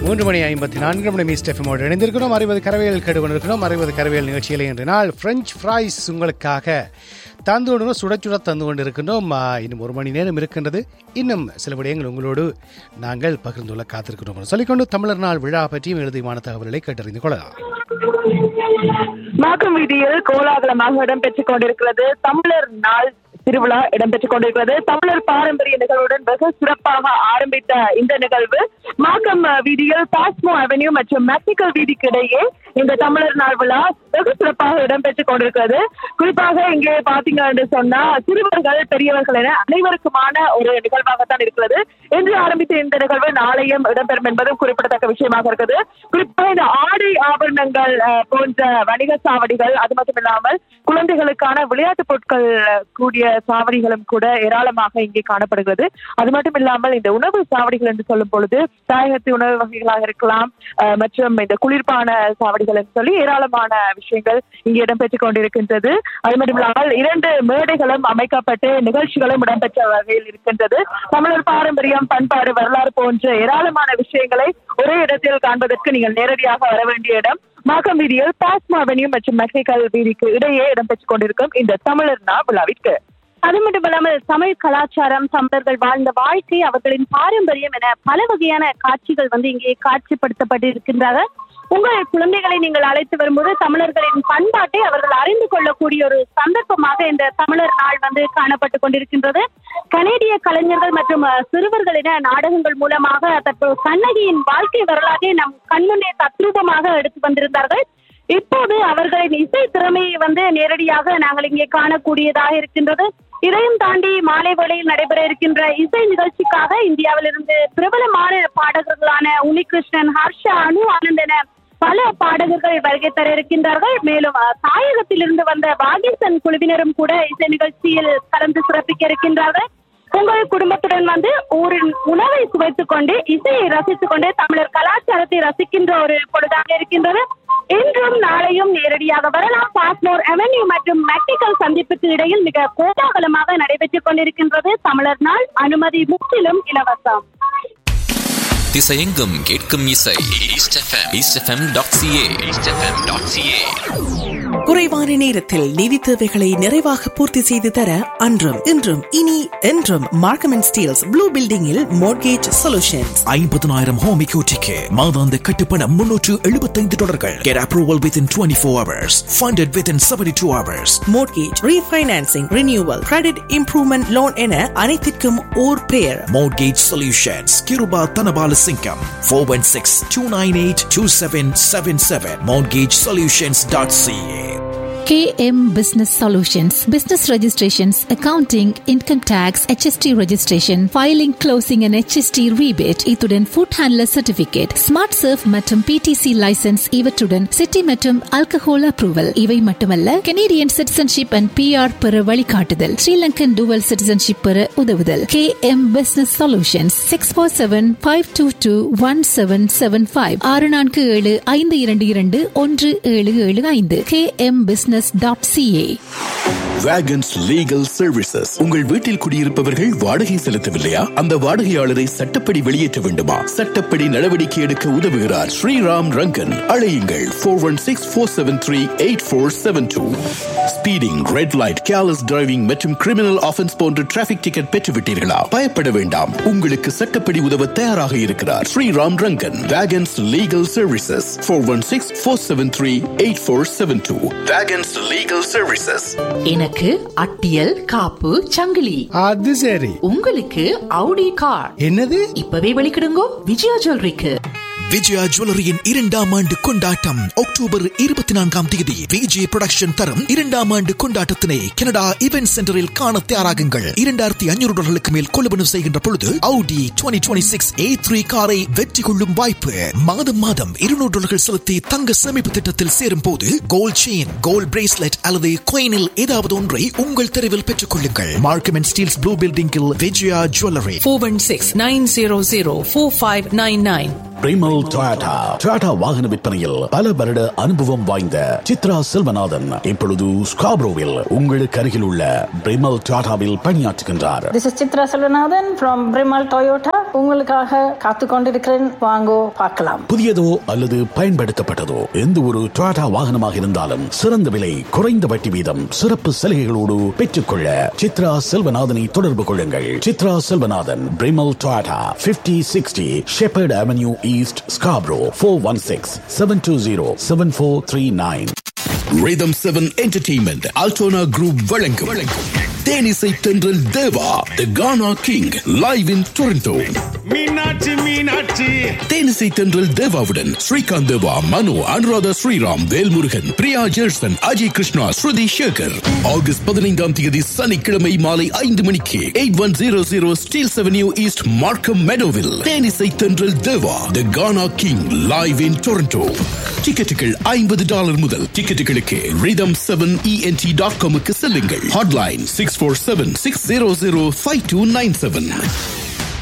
மூன்று மணி ஐம்பத்தி நான்கு நிமிடம் ஈஸ்ட் எஃப்எம்மோடு இணைந்திருக்கிறோம் அறுபது கரவையில் கேடு கொண்டிருக்கிறோம் அறுபது கரவையில் நிகழ்ச்சியில் இன்று நாள் பிரெஞ்ச் ஃப்ரைஸ் உங்களுக்காக தந்து கொண்டு சுட சுட தந்து கொண்டு இருக்கின்றோம் ஆ, இன்னும் ஒரு மணி நேரம் இருக்கின்றது இன்னும் சில விடயங்கள் உங்களோடு நாங்கள் பகிர்ந்துள்ள காத்திருக்கிறோம் சொல்லிக்கொண்டு தமிழர் நாள் விழா பற்றியும் எழுதியமான தகவல்களை கேட்டறிந்து கொள்ளலாம் மாக்கம் வீதியில் கோலாகலமாக இடம்பெற்றுக் கொண்டிருக்கிறது தமிழர் நாள் திருவிழா இடம்பெற்றுக் கொண்டிருக்கிறது தமிழர் பாரம்பரிய நிகழ்வுடன் வெகு சிறப்பாக ஆரம்பித்த இந்த நிகழ்வு மாக்கம் அஹ், வீதியில் பாஸ்மோ அவென்யூ மற்றும் மெக்சிக்கல் வீதிக்கு இடையே இந்த தமிழர் நாள் விழா வெகு சிறப்பாக இடம்பெற்றுக் கொண்டிருக்கிறது குறிப்பாக இங்கே பாத்தீங்க என்று சொன்னா சிறுவர்கள் பெரியவர்கள் என அனைவருக்குமான ஒரு நிகழ்வாகத்தான் இருக்கிறது இன்று ஆரம்பித்த இந்த நிகழ்வு நாளையும் இடம்பெறும் என்பதும் குறிப்பிடத்தக்க விஷயமாக இருக்குது குறிப்பாக இந்த ஆடை ஆபரணங்கள் அஹ், போன்ற வணிக சாவடிகள் அது மட்டும் இல்லாமல் குழந்தைகளுக்கான விளையாட்டுப் பொருட்கள் அஹ், கூடிய சாவடிகளும் கூட ஏராளமாக இங்கே காணப்படுகிறது அது மட்டும் இல்லாமல் இந்த உணவு சாவடிகள் என்று சொல்லும் பொழுது தாயகத்து உணவு வகைகளாக இருக்கலாம் அஹ், மற்றும் இந்த குளிர்பான சாவடிகள் என்று சொல்லி ஏராளமான விஷயங்கள் இங்கே இடம்பெற்றுக் கொண்டிருக்கின்றது அது மட்டும் இல்லாமல் இரண்டு மேடைகளும் அமைக்கப்பட்டு நிகழ்ச்சிகளும் இடம்பெற்ற வகையில் இருக்கின்றது தமிழர் பாரம்பரியம் பண்பாடு வரலாறு போன்ற ஏராளமான விஷயங்களை ஒரே இடத்தில் காண்பதற்கு நீங்கள் நேரடியாக வர வேண்டிய இடம் மாக்கம் வீதியில் பாஸ்மா அவென்யூ மற்றும் மெக்சிக்கல் வீதிக்கு இடையே இடம்பெற்றுக் கொண்டிருக்கும் இந்த தமிழர் நா விழாவிற்கு அது மட்டும் இல்லாமல் தமிழ் கலாச்சாரம் தமிழர்கள் வாழ்ந்த வாழ்க்கை அவர்களின் பாரம்பரியம் என பல வகையான காட்சிகள் வந்து இங்கே காட்சிப்படுத்தப்பட்டு இருக்கின்றன உங்கள் குழந்தைகளை நீங்கள் அழைத்து வரும்போது தமிழர்களின் பண்பாட்டை அவர்கள் அறிந்து கொள்ளக்கூடிய ஒரு சந்தர்ப்பமாக இந்த தமிழர் நாள் வந்து காணப்பட்டு கொண்டிருக்கின்றது கனேடிய கலைஞர்கள் மற்றும் அஹ், சிறுவர்கள் என நாடகங்கள் மூலமாக தற்போது கண்ணகியின் வாழ்க்கை வரலாற்றை நம் கண்முன்னே தத்ரூபமாக எடுத்து வந்திருந்தார்கள் இப்போது அவர்களின் இசை திறமையை வந்து நேரடியாக நாங்கள் இங்கே காணக்கூடியதாக இருக்கின்றது இதையும் தாண்டி மாலை வேளையில் நடைபெற இருக்கின்ற இசை நிகழ்ச்சிக்காக இந்தியாவிலிருந்து பிரபலமான பாடகர்களான உனிகிருஷ்ணன் ஹர்ஷா அனு ஆனந்த் என பல பாடகர்கள் வருகை தர இருக்கின்றார்கள் மேலும் அஹ், தாயகத்திலிருந்து வந்த வாகிசன் குழுவினரும் கூட இசை நிகழ்ச்சியில் கலந்து சிறப்பிக்க இருக்கின்றார்கள் உங்கள் குடும்பத்துடன் வந்து ஊரின் உணவை சுவைத்துக் கொண்டு இசையை ரசித்துக் கொண்டு தமிழர் கலாச்சாரத்தை ரசிக்கின்ற ஒரு பொழுதாக இருக்கின்றது இன்றும் நாளையும் நேரடியாக வரலாம் பாஸ்மோர் அவென்யூ மற்றும் மெக்டிக்கல் சந்திப்புக்கு இடையில் மிக கோலாகலமாக நடைபெற்றுக் கொண்டிருக்கின்றது தமிழர் நாள் அனுமதி முற்றிலும் இலவசம் திசையெங்கும் கேட்கும் இசை East FM eastfm.ca eastfm.ca குறைவான நேரத்தில் நிதி தேவைகளை நிறைவாக பூர்த்தி செய்து தர அன்றும் இன்றும் இனி என்றும் மார்க்கம் அண்ட் ஸ்டீல்ஸ் ப்ளூ பில்டிங்கில் மோர்கேஜ் சொல்யூஷன்ஸ் ஐம்பதனாயிரம் ஹோம் எக்யூட்டிக்கு மாதாந்த கட்டுப்பணம் முன்னூற்று எழுபத்தைந்து டாலர்கள் get approval within twenty four hours funded within seventy two hours mortgage refinancing renewal credit improvement loan என அனைத்திற்கும் ஓர் பெயர் Mortgage Solutions, Kiruba Tanabala Singham, 416 298 2777, mortgagesolutions.ca. KM Business Solutions, business registrations, accounting, income tax, HST registration, filing, closing and HST rebate, இத்துடன் food handler certificate, smart surf மற்றும் PTC license இவற்றுடன் city மற்றும் alcohol approval இவை மட்டுமல்ல Canadian citizenship and PR பெற வழிகாட்டுதல் Sri Lankan dual citizenship பெற உதவுதல் KM Business Solutions six four seven five two two one seven seven five ஆறு நான்கு ஏழு ஐந்து இரண்டு இரண்டு ஒன்று ஏழு ஏழு ஐந்து KM Business dot CA Vegans legal services உங்கள் வீட்டில் குடியிருப்பவர்கள் வாடகை செலுத்தவில்லையா அந்த வாடகையாளரை சட்டப்படி வெளியேற்ற வேண்டுமா சட்டப்படி நடவடிக்கை எடுக்க உதவுகிறார் ஸ்ரீராம் ரங்கன் அழையுங்கள் four one six four seven three eight four seven two speeding red light careless driving மற்றும் கிரிமினல் ஆஃபென்ஸ் போன்ற டிராபிக் டிக்கெட் பெற்றுவிட்டீர்களா பயப்பட வேண்டாம் உங்களுக்கு சட்டப்படி உதவ தயாராக இருக்கிறார் Sriram Rangan Vegans legal services four one six four seven three eight four seven two Vegans legal services எனக்கு அட்டியல் காப்பு சங்கிலி அது சரி உங்களுக்கு அவுடி கார் என்னது இப்பவே வெளிக்கிடுங்கோ விஜயா ஜுவல்லரிக்கு விஜயா ஜுவல்லரியின் இரண்டாம் ஆண்டு கொண்டாட்டம் அக்டோபர் இருபத்தி நான்காம் தேதி விஜய் புரொடக்ஷன் தரும் இரண்டாம் ஆண்டு கொண்டாட்டத்தினை கனடா இவென்ட் சென்டரில் காண தயாராகுங்கள் இரண்டாயிரத்தி ஐநூறு டாலர்களுக்கு மேல் கொள்வனவு செய்கின்ற பொழுது Audi twenty twenty six A three காரை வெற்றி கொள்ளும் வாய்ப்பு மாதம் மாதம் இருநூறு டாலர்கள் செலுத்தி தங்க சேமிப்பு திட்டத்தில் சேரும் போது கோல்ட் செயின் கோல்ட் பிரேஸ்லெட் அல்லது கோயினில் ஏதாவது ஒன்றை உங்கள் தெருவில் பெற்றுக் கொள்ளுங்கள் மார்க்கம் அண்ட் ஸ்டீல்ஸ் ப்ளூ பில்டிங்கில் Vijaya jewellery four one six nine zero zero four five nine nine Primal Toyota Toyota வாகன விற்பனையில் பல வருட அனுபவம் வாய்ந்த சித்ரா செல்வநாதன் இப்பொழுது ஸ்காப்ரோவில் உங்களுக்கு அருகில் உள்ள பிரிமல் டொயாட்டாவில் பணியாற்றுகின்றார் This is Chitra Selvanathan from Brimal Toyota. உங்களுக்காக காத்து கொண்டிருக்கிறேன் வாங்கோ பார்க்கலாம் புதியதோ அல்லது பயன்படுத்தப்பட்டதோ எந்த ஒரு டொயாட்டா வாகனமாக இருந்தாலும் சிறந்த விலை குறைந்த வட்டி வீதம் சிறப்பு சலுகைகளோடு பெற்றுக்கொள்ள சித்ரா செல்வநாதனை தொடர்பு கொள்ளுங்கள் Chitra Selvanathan Primal Toyota 5060 sixty Sheppard avenue east Scarborough four one six seven two zero seven four three nine Rhythm 7 Entertainment Altona Group வழங்கும் வழங்கும் தேனிசை தென்றல் தேவா The Ghana King live in Toronto Meenakshi Meenakshi தேனிசை தென்றல் தேவாவுடன் ஸ்ரீகாந்த் தேவா மனு அனுராதா ஸ்ரீராம் வேல்முருகன் பிரியா ஜெர்சன் அஜய் கிருஷ்ணா ஸ்ருதி சேகர் ஆகஸ்ட் பதினைந்தாம் தேதி சனிக்கிழமை மாலை ஐந்து மணிக்கு eight one zero zero Steeles avenue east Markham மெடோவில் தேனிசை தென்றல் தேவா The Ghana King live in Toronto டிக்கெட்டுகள் ஐம்பது டாலர் முதல் டிக்கெட்டுகளுக்கு ரிதம் செவன் இஎன்டி டாட் காமுக்கு செல்லுங்கள் hotline six four seven six zero zero five two nine seven